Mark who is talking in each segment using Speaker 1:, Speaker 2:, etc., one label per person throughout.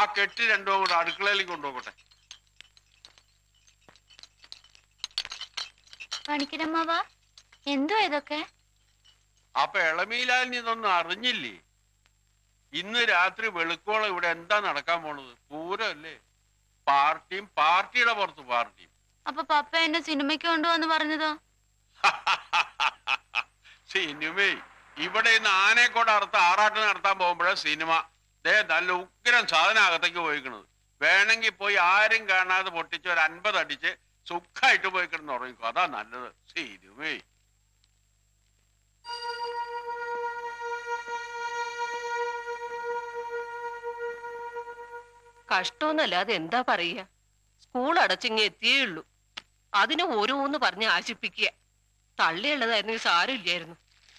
Speaker 1: ആ കെട്ട് രണ്ടും കൂടെ അടുക്കളയിലേക്ക് കൊണ്ടുപോകട്ടെ
Speaker 2: പണിക്കരമ്മാവ എന്തോ ഇതൊക്കെ
Speaker 1: അപ്പൊ ഇളമീലാലിന് ഇതൊന്നും അറിഞ്ഞില്ലേ ഇന്ന് രാത്രി വെളുക്കോളം ഇവിടെ എന്താ നടക്കാൻ പോണത് പൂരമല്ലേ പാർട്ടിയും പാർട്ടിയുടെ പുറത്ത് പാർട്ടിയും
Speaker 2: അപ്പൊ പപ്പ എന്നെ സിനിമയ്ക്ക് കൊണ്ടുവന്ന് പറഞ്ഞതോ
Speaker 1: സിനിമ ഇവിടെ ഇന്ന് ആനയെ കൊണ്ട് അറുത്ത് ആറാട്ട് നടത്താൻ പോകുമ്പോഴേ സിനിമ ദേ നല്ല ഉഗ്രം സാധനം അകത്തേക്ക് പോയിക്കണത് വേണമെങ്കിൽ പോയി ആരും കാണാതെ പൊട്ടിച്ച് ഒരു അൻപത് അടിച്ച് സുഖമായിട്ട് പോയി കിടന്ന് ഉറങ്ങിക്കോ അതാ നല്ലത് സിനിമേ
Speaker 3: കഷ്ടമൊന്നല്ലാതെ എന്താ പറയുക സ്കൂൾ അടച്ചിങ്ങ് എത്തിയേ ഉള്ളൂ അതിന് ഓരോന്ന് പറഞ്ഞ് ആശിപ്പിക്കുക തള്ളിയുള്ളതായിരുന്നു സാരമില്ലായിരുന്നു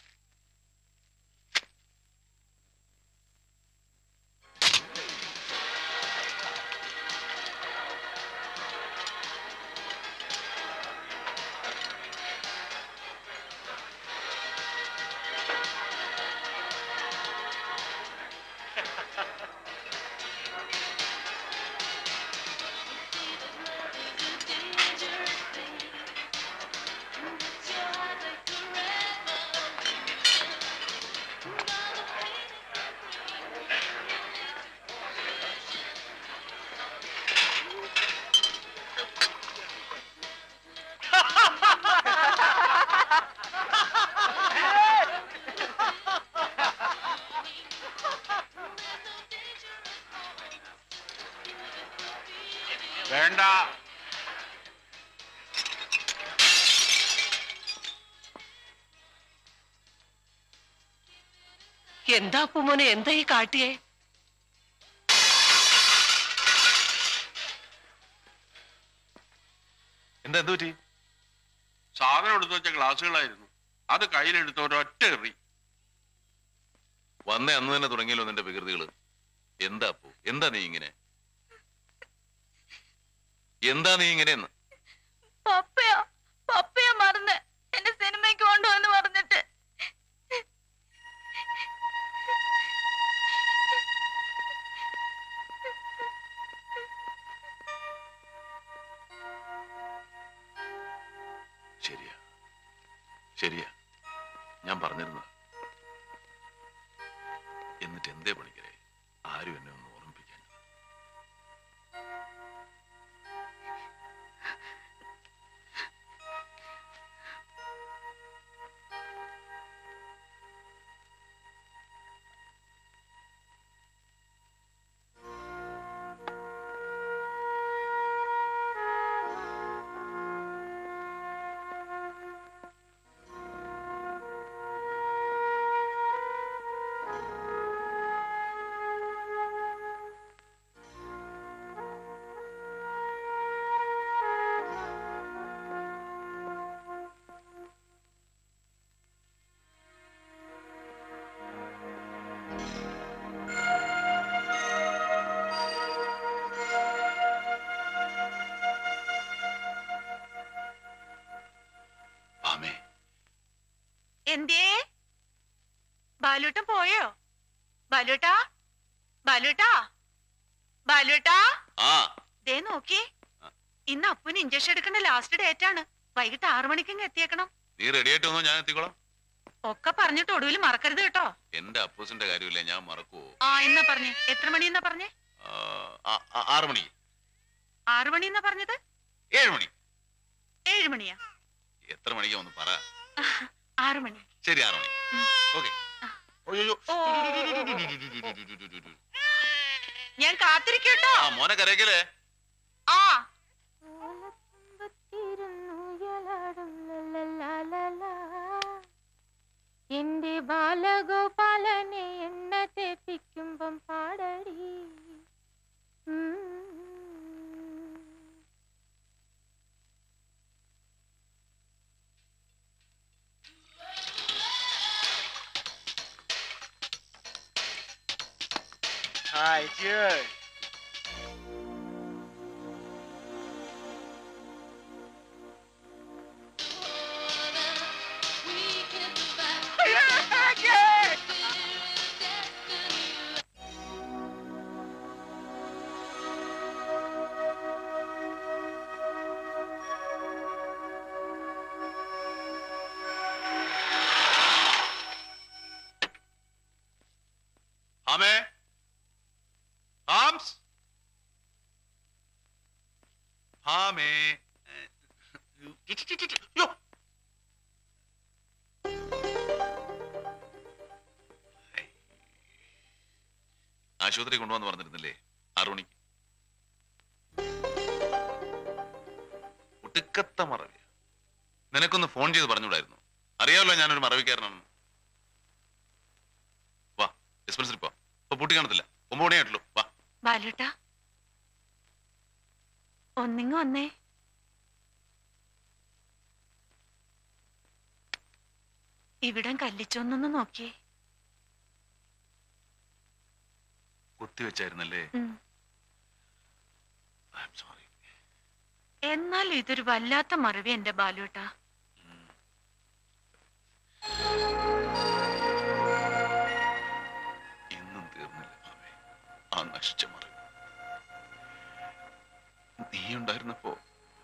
Speaker 1: വേണ്ട
Speaker 3: എന്താ അപ്പുമോനെ എന്താ ഈ കാട്ടിയേ
Speaker 4: എന്താ എന്ത് പറ്റി
Speaker 1: സാധനം എടുത്തു വെച്ച ഗ്ലാസ്സുകളായിരുന്നു അത് കയ്യിലെടുത്ത് ഒരൊറ്റ എറി
Speaker 4: വന്നേ അന്ന് തന്നെ തുടങ്ങിയല്ലോ നിന്റെ വികൃതികള് എന്താ അപ്പു എന്താ നീ ഇങ്ങനെ എന്താ നീ ഇങ്ങനെ എന്ന്
Speaker 2: പപ്പയോ പപ്പയോ മറന്ന് എന്നെ സിനിമയ്ക്ക് കൊണ്ടുവന്ന് പറഞ്ഞിട്ട്
Speaker 4: ശരിയാ ശരിയാ ഞാൻ പറഞ്ഞിരുന്നത് എന്നിട്ട് എന്തേ പണിക്കരെ ആരും എന്നെ ഒന്ന് ഓർമ്മിപ്പിക്കാൻ ആമേ
Speaker 5: എന്തേ ബാലൂട്ടൻ പോയോ ബാലൂട്ടാ ബാലൂട്ടാ ബാലൂട്ടാ
Speaker 4: ആ
Speaker 5: ദേ നോക്കി ഇന്ന് അപ്പുന് ഇഞ്ചക്ഷൻ എടുക്കേണ്ട ലാസ്റ്റ് ഡേറ്റ് ആണ് വൈകിട്ട് ആറു മണിക്കങ്ങ് എത്തിയേക്കണം
Speaker 4: നീ റെഡി ആയിട്ട് വന്നോ ഞാൻ എത്തിക്കോളാം
Speaker 5: ഒക്കെ പറഞ്ഞിട്ട് ഒടുവിൽ മറക്കരുത് കേട്ടോ
Speaker 4: എന്റെ അപ്പൂസിന്റെ കാര്യമില്ല ഞാൻ മറക്കുവോ
Speaker 5: ആ എന്നാ പറഞ്ഞേ എത്ര മണി എന്നാ പറഞ്ഞേ
Speaker 4: ആ, ആ, ആ, ആറ് മണി
Speaker 5: ആറു മണി എന്നാ പറഞ്ഞത്
Speaker 4: ഏഴ് മണി
Speaker 5: ഏഴ് മണിയാ
Speaker 4: എത്ര മണിക്കാ ഒന്ന് പറ
Speaker 5: ആറു മണി
Speaker 4: ശരി ആറ് മണി ഓക്കെ
Speaker 5: ഓ ഞാൻ കാത്തിരിക്കട്ടോ
Speaker 4: ആ മോനെ കരയ്ക്കലേ
Speaker 5: ആ
Speaker 2: എന്റെ ബാലഗോപാലനെ എണ്ണ തേപ്പിക്കുമ്പം പാടടി ഉം.
Speaker 6: Hi, cheers.
Speaker 4: ആമേ ആംസ് ആമേ യ്യോ. ആശുപത്രി കൊണ്ടുവന്ന് പറഞ്ഞിരുന്നില്ലേ ആറു മണിക്ക് ഒടുക്കത്ത മറവിയ നിനക്കൊന്ന് ഫോൺ ചെയ്ത് പറഞ്ഞുകൂടായിരുന്നു അറിയാമല്ലോ ഞാനൊരു മറവിക്കാരനാണ് വാ ഡിസ്പെൻസറി പോ ഇപ്പൊ പൂട്ടി കാണത്തില്ല ഒമ്പത് മണിയായിട്ടുള്ളൂ വാ
Speaker 5: ബാലുട്ടാ ഒന്നിങ്ങ് വന്നേ ഇവിടം കല്ലിച്ചൊന്നൊന്ന് നോക്കിയേ
Speaker 4: കുത്തിവെച്ചായിരുന്നല്ലേ
Speaker 5: ഉം.
Speaker 4: ഐ എം സോറി
Speaker 5: എന്നാൽ ഇതൊരു വല്ലാത്ത മറവി എന്റെ ബാലുട്ടാ
Speaker 4: ഇന്നും തീർന്നില്ല മാമേ ആ നശിച്ച മറവി നീ ഉണ്ടായിരുന്നപ്പോ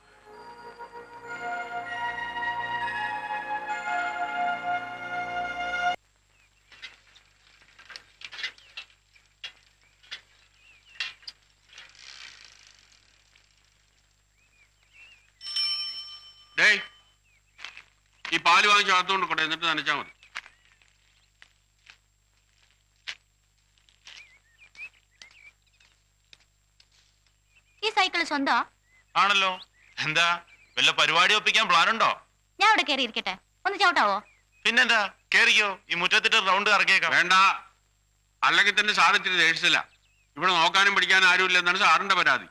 Speaker 1: ഡേയ് ഈ പാല് വാങ്ങിച്ച് അകത്തോണ്ട് കൊണ്ടേ എന്നിട്ട് നനച്ചാ മതി
Speaker 2: ഈ സൈക്കിൾ സ്വന്തമാ
Speaker 7: ആണല്ലോ എന്താ വല്ല പരിപാടി ഒപ്പിക്കാൻ പ്ലാൻ ഉണ്ടോ
Speaker 2: ഞാൻ അവിടെ കയറി ഇരിക്കട്ടെ ഒന്ന് ചവിട്ടാവോ
Speaker 7: പിന്നെന്താ കേറിക്കോ ഈ മുറ്റത്തിട്ട് റൗണ്ട് ഇറക്കിയേക്കാം
Speaker 1: വേണ്ട അല്ലെങ്കിൽ തന്നെ സാർ ഇത്തിരി ദേഷ്യത്തില്ല ഇവിടെ നോക്കാനും പിടിക്കാനും ആരും എന്നാണ് സാറിന്റെ പരാതി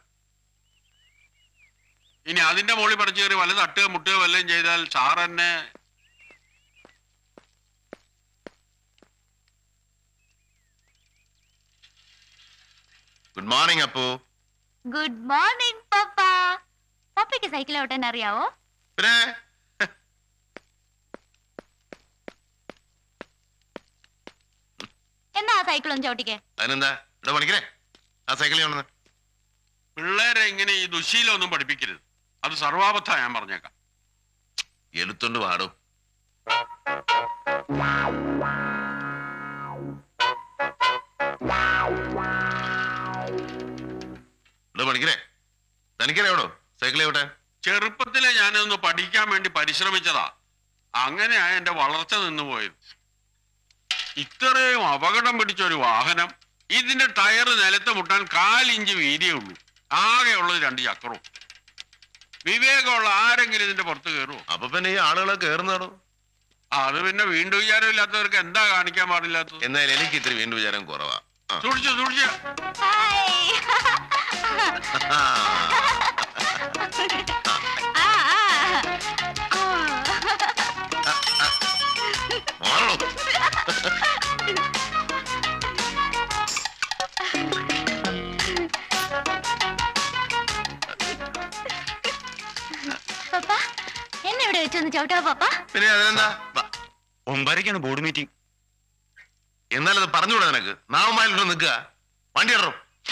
Speaker 1: ഇനി അതിന്റെ മുകളിൽ പറിച്ചു കയറി വല്ല തട്ടുക മുട്ടുക വല്ലതും ചെയ്താൽ സാർ എന്നെ
Speaker 4: good morning Appu
Speaker 2: good morning പപ്പ പപ്പയ്ക്ക് സൈക്കിൾ ഓട്ടാൻ അറിയാവോ
Speaker 4: പിന്നെ
Speaker 2: എന്നാ ആ സൈക്കിൾ ഒന്ന് ചവിട്ടിക്കേ
Speaker 4: അതിനെന്താ ഇവിടെ പണിക്കരേ ആ സൈക്കിളിൽ കൊണ്ടുവന്ന്
Speaker 1: പിള്ളേരെ ഇങ്ങനെ ഈ ദുശീലം ഒന്നും പഠിപ്പിക്കരുത് അത് സർവാപത്ത ഞാൻ പറഞ്ഞേക്കാം
Speaker 4: എലുത്തോണ്ട് പാടും ഇവിടെ പണിക്കരേ തനിക്കറിയാവടോ സൈക്കിൾ എവിടെ
Speaker 1: ചെറുപ്പത്തിലെ ഞാനൊന്ന് പഠിക്കാൻ വേണ്ടി പരിശ്രമിച്ചതാ അങ്ങനെയാ എന്റെ വളർച്ച നിന്നുപോയത് ഇത്രയും അപകടം പിടിച്ച ഒരു വാഹനം ഇതിന്റെ ടയർ നിലത്ത് മുട്ടാൻ കാലിഞ്ച് വീതിയേ ഉള്ളൂ ആകെ ഉള്ളത് രണ്ട് ചക്രവും വിവേകമുള്ള ആരെങ്കിലും ഇതിന്റെ പുറത്ത് കയറുമോ
Speaker 4: അപ്പൊ പിന്നെ ഈ ആളുകളെ കേറുന്നാടോ
Speaker 1: അത് പിന്നെ വീണ്ടും വിചാരം ഇല്ലാത്തവർക്ക് എന്താ കാണിക്കാൻ പാടില്ലാത്തത്
Speaker 4: എന്നാൽ എനിക്ക് ഇത്തിരി വീണ്ടും വിചാരം കുറവാ ആ.
Speaker 1: സൂക്ഷിച്ചു സൂക്ഷിച്ചു
Speaker 2: ഹായ്
Speaker 4: ആ.
Speaker 2: ആ, ആ.
Speaker 4: മാറണോ
Speaker 2: പപ്പ എന്നെ ഇവിടെ വെച്ചൊന്ന് ചവിട്ടാ പപ്പ
Speaker 4: പിന്നെ അതിനെന്താ വാ.
Speaker 7: ഒമ്പരക്കാണ് ബോർഡ് മീറ്റിംഗ്
Speaker 4: എന്നാലത് പറഞ്ഞുകൂടെ നിനക്ക് നാവുമായിട്ടോ നിൽക്കുക വണ്ടി ഇടറോ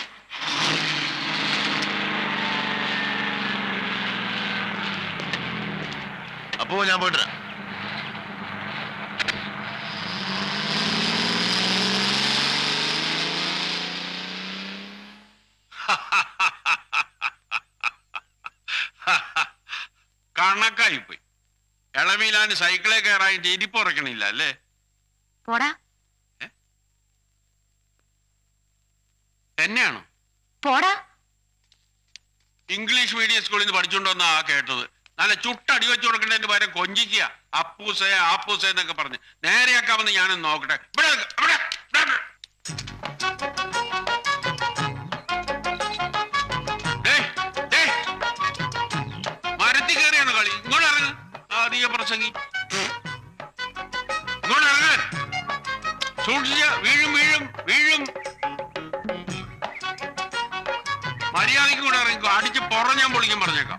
Speaker 4: അപ്പോ ഞാൻ പോയിട്ട് വരാം.
Speaker 1: കണക്കായിപ്പോയി ഇളമീലാന് സൈക്കിളെ കയറായിട്ട് ഇരിപ്പ് ഉറക്കണില്ല അല്ലേ
Speaker 2: പോടാ
Speaker 1: തന്നെയാണോ
Speaker 2: പോടാ
Speaker 1: ഇംഗ്ലീഷ് മീഡിയം സ്കൂളിൽ നിന്ന് പഠിച്ചുകൊണ്ടുവന്ന ആ കേട്ടത് നല്ല ചുട്ടടി വെച്ചു കൊടുക്കേണ്ടതിന്റെ പകരം കൊഞ്ചിക്കുക അപ്പൂസേ ആപ്പൂസേ എന്നൊക്കെ പറഞ്ഞ് നേരെയാക്കാമെന്ന് ഞാനൊന്ന് നോക്കട്ടെ ഇവിടെ നിക്ക്, ഇവിടെ, ഇവിടെ നിക്ക്. ഡേയ്, ഡേയ്. മരത്തിൽ കയറിയാണ് കളി ഇങ്ങോട്ട് ഇറങ്ങ് അധിക പ്രസംഗി ഇങ്ങോട്ട് ഇറങ്ങാൻ സൂക്ഷിച്ച വീഴും വീഴും വീഴും മര്യാദയ്ക്ക് കൂടെ ഇറങ്ങിക്കോ അടിച്ച് പുറം ഞാൻ പൊളിക്കാൻ പറഞ്ഞേക്കാം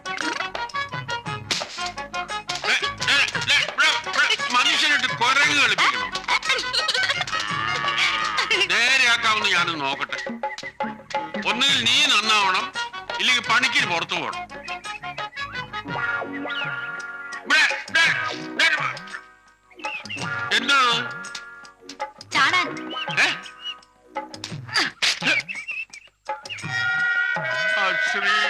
Speaker 1: ഏ, ഏ, ഏ, ഇവിടെ, ഇവിടെ മനുഷ്യനിട്ട് കുരങ്ങ് കളിപ്പിക്കണം നേരെയാക്കാമെന്ന് ഞാനൊന്ന് നോക്കട്ടെ ഒന്നുകിൽ നീ നന്നാവണം ഇല്ലെങ്കിൽ പണിക്ക് പുറത്തു പോകണം ഇവിടെ, ഇവിടെ, ഇവിടെ. എന്താണ്
Speaker 2: ചാടാൻ
Speaker 1: ഏ ശ്രീ